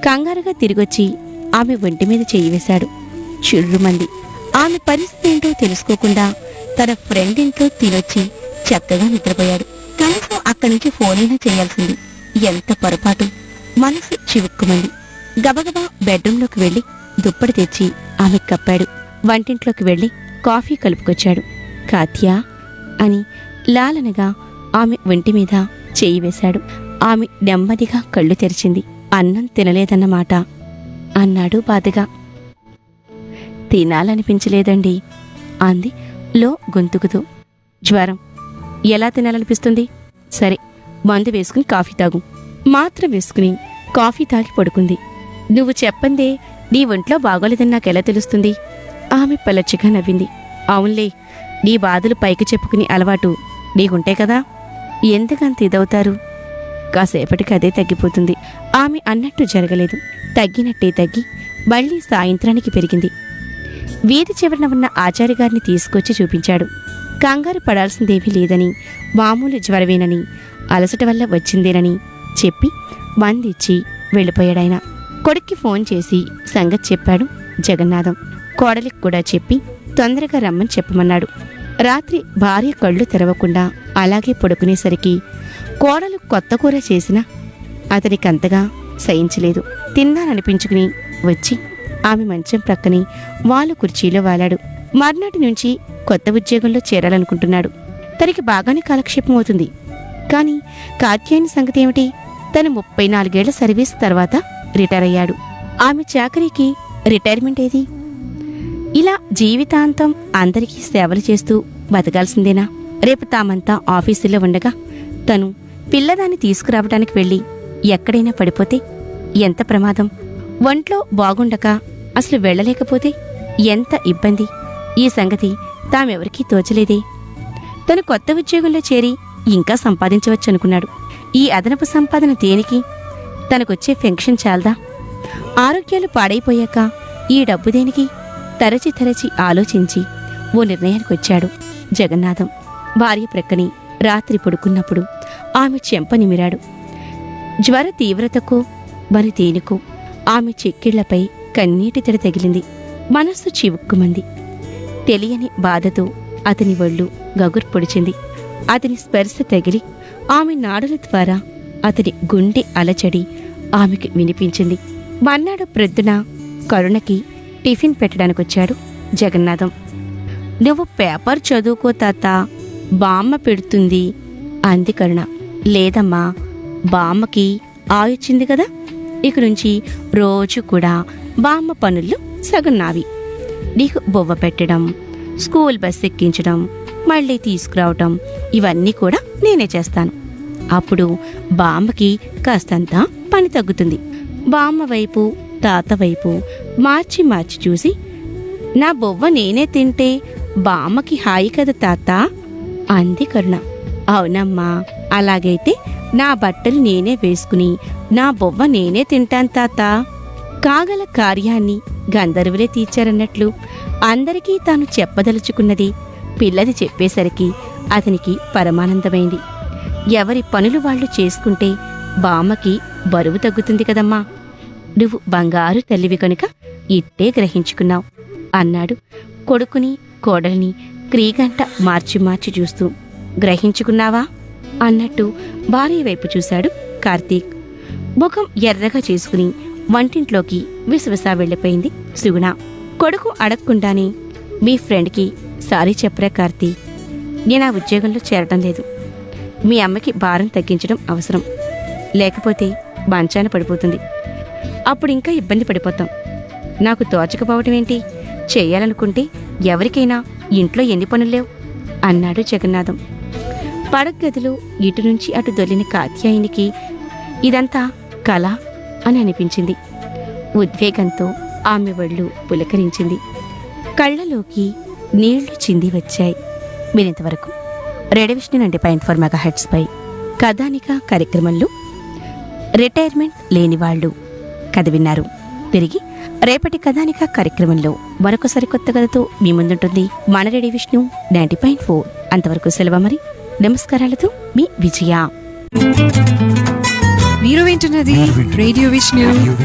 కంగారుగా తిరిగొచ్చి ఆమె ఒంటి మీద చెయ్యి వేశాడు చిర్రుమంది ఆమె పరిస్థితి ఏంటో తెలుసుకోకుండా తన ఫ్రెండ్ ఇంట్లో తినొచ్చి చక్కగా నిద్రపోయాడు కనీసం అక్కడి నుంచి ఫోన్ అయినా చేయాల్సింది ఎంత పొరపాటు మనసు చివుక్కుమంది గబగబా బెడ్రూంలోకి వెళ్లి దుప్పటి తెచ్చి ఆమె కప్పాడు వంటింట్లోకి వెళ్లి కాఫీ కలుపుకొచ్చాడు కాత్యా అని లాలనగా ఆమె ఒంటి మీద చేయి వేశాడు ఆమె నెమ్మదిగా కళ్ళు తెరిచింది అన్నం తినలేదన్నమాట అన్నాడు బాధగా తినాలనిపించలేదండి అంది లో గొంతుకుతూ జ్వరం ఎలా తినాలనిపిస్తుంది సరే మందు వేసుకుని కాఫీ తాగు మాత్ర వేసుకుని కాఫీ తాగి పడుకుంది నువ్వు చెప్పందే నీ ఒంట్లో బాగోలేదని నాకెలా తెలుస్తుంది ఆమె పలచగా నవ్వింది అవునులే నీ బాధలు పైకి చెప్పుకుని అలవాటు నీకుంటే కదా ఎందుకంత ఇదవుతారు కాసేపటికి అదే తగ్గిపోతుంది ఆమె అన్నట్టు జరగలేదు తగ్గినట్టే తగ్గి మళ్ళీ సాయంత్రానికి పెరిగింది వీధి చివరన ఉన్న ఆచార్య గారిని తీసుకొచ్చి చూపించాడు కంగారు పడాల్సిందేమీ లేదని మామూలు జ్వరమేనని అలసట వల్ల వచ్చిందేనని చెప్పి మందిచ్చి వెళ్ళిపోయాడాయన కొడుక్కి ఫోన్ చేసి సంగతి చెప్పాడు జగన్నాథం కోడలికి కూడా చెప్పి తొందరగా రమ్మని చెప్పమన్నాడు రాత్రి భార్య కళ్ళు తెరవకుండా అలాగే పడుకునేసరికి కోడలు కొత్త కూర చేసినా అతనికంతగా సహించలేదు తిన్నాననిపించుకుని వచ్చి ఆమె మంచం ప్రక్కనే వాళ్ళు కుర్చీలో వాలాడు మర్నాటి నుంచి కొత్త ఉద్యోగంలో చేరాలనుకుంటున్నాడు తనకి బాగానే కాలక్షేపం అవుతుంది కానీ కాత్యాయని సంగతి ఏమిటి తను ముప్పై నాలుగేళ్ల సర్వీస్ తర్వాత రిటైర్ అయ్యాడు ఆమె చాకరీకి రిటైర్మెంట్ ఏది ఇలా జీవితాంతం అందరికీ సేవలు చేస్తూ బతకాల్సిందేనా రేపు తామంతా ఆఫీసులో ఉండగా తను పిల్లదాన్ని తీసుకురావడానికి వెళ్ళి ఎక్కడైనా పడిపోతే ఎంత ప్రమాదం ఒంట్లో బాగుండక అసలు వెళ్ళలేకపోతే ఎంత ఇబ్బంది ఈ సంగతి తామెవరికీ తోచలేదే తను కొత్త ఉద్యోగంలో చేరి ఇంకా సంపాదించవచ్చనుకున్నాడు ఈ అదనపు సంపాదన దేనికి తనకొచ్చే ఫెన్షన్ చాలదా ఆరోగ్యాలు పాడైపోయాక ఈ డబ్బు దేనికి తరచి తరచి ఆలోచించి ఓ నిర్ణయానికొచ్చాడు జగన్నాథం భార్య ప్రక్కని రాత్రి పడుకున్నప్పుడు ఆమె చెంప నిమిరాడు జ్వర తీవ్రతకు మరి దేనికో ఆమె చెక్కిళ్లపై కన్నీటి తెర తగిలింది మనస్సు చివుక్కుమంది తెలియని బాధతో అతని ఒళ్ళు గగురు పొడిచింది అతని స్పర్శ తగిలి ఆమె నాడుల ద్వారా అతని గుండె అలచడి ఆమెకి వినిపించింది మర్నాడు ప్రొద్దున కరుణకి టిఫిన్ పెట్టడానికొచ్చాడు జగన్నాథం నువ్వు పేపర్ చదువుకో తాత బామ్మ పెడుతుంది అంది కరుణ లేదమ్మా బామ్మకి ఆయుచ్చింది కదా ఇక నుంచి రోజు కూడా బామ్మ పనులు సగం నావి నీకు బొవ్వ పెట్టడం స్కూల్ బస్ ఎక్కించడం మళ్ళీ తీసుకురావటం ఇవన్నీ కూడా నేనే చేస్తాను అప్పుడు బామ్మకి కాస్తంత పని తగ్గుతుంది బామ్మ వైపు తాత వైపు మార్చి మార్చి చూసి నా బొవ్వ నేనే తింటే బామ్మకి హాయి కదా తాత అంది కరుణ అవునమ్మా అలాగైతే నా బట్టలు నేనే వేసుకుని నా బొవ్వ నేనే తింటాను తాత కాగల కార్యాన్ని గంధర్వులే తీర్చారన్నట్లు అందరికీ తాను చెప్పదలుచుకున్నది పిల్లది చెప్పేసరికి అతనికి పరమానందమైంది ఎవరి పనులు వాళ్ళు చేసుకుంటే బామ్మకి బరువు తగ్గుతుంది కదమ్మా నువ్వు బంగారు తల్లివి కనుక ఇట్టే గ్రహించుకున్నావు అన్నాడు కొడుకుని కోడలిని క్రీగంట మార్చి మార్చి చూస్తూ గ్రహించుకున్నావా అన్నట్టు భార్య వైపు చూశాడు కార్తీక్ ముఖం ఎర్రగా చేసుకుని వంటింట్లోకి విసవిసా వెళ్ళిపోయింది సుగుణ కొడుకు అడగకుండానే మీ ఫ్రెండ్కి సారీ చెప్పరా కార్తీ నేను ఆ ఉద్యోగంలో చేరటం లేదు మీ అమ్మకి భారం తగ్గించడం అవసరం లేకపోతే మంచాన పడిపోతుంది అప్పుడు ఇంకా ఇబ్బంది పడిపోతాం నాకు తోచకపోవటం ఏంటి చేయాలనుకుంటే ఎవరికైనా ఇంట్లో ఎన్ని పనులేవు అన్నాడు జగన్నాథం పడగదిలో ఇటు నుంచి అటు దొల్లిన కాత్యాయినికి ఇదంతా కళ అని అనిపించింది ఉద్వేగంతో ఆమె ఒళ్ళు పులకరించింది కళ్ళలోకి నీళ్లు చింది వచ్చాయి మీరింతవరకు రెడవిషన్ అండి పాయింట్ ఫోర్ మెగా హెడ్స్ పై కథానిక కార్యక్రమంలో రిటైర్మెంట్ లేని వాళ్ళు కథ విన్నారు తిరిగి రేపటి కథానిక కార్యక్రమంలో మరొక సరికొత్త కథతో మీ ముందుంటుంది మన ready Vishnu ninety point four అంతవరకు సెలవు మరి నమస్కారాలతో మీ విజయ మీరు వింటున్నది రేడియో విష్ణు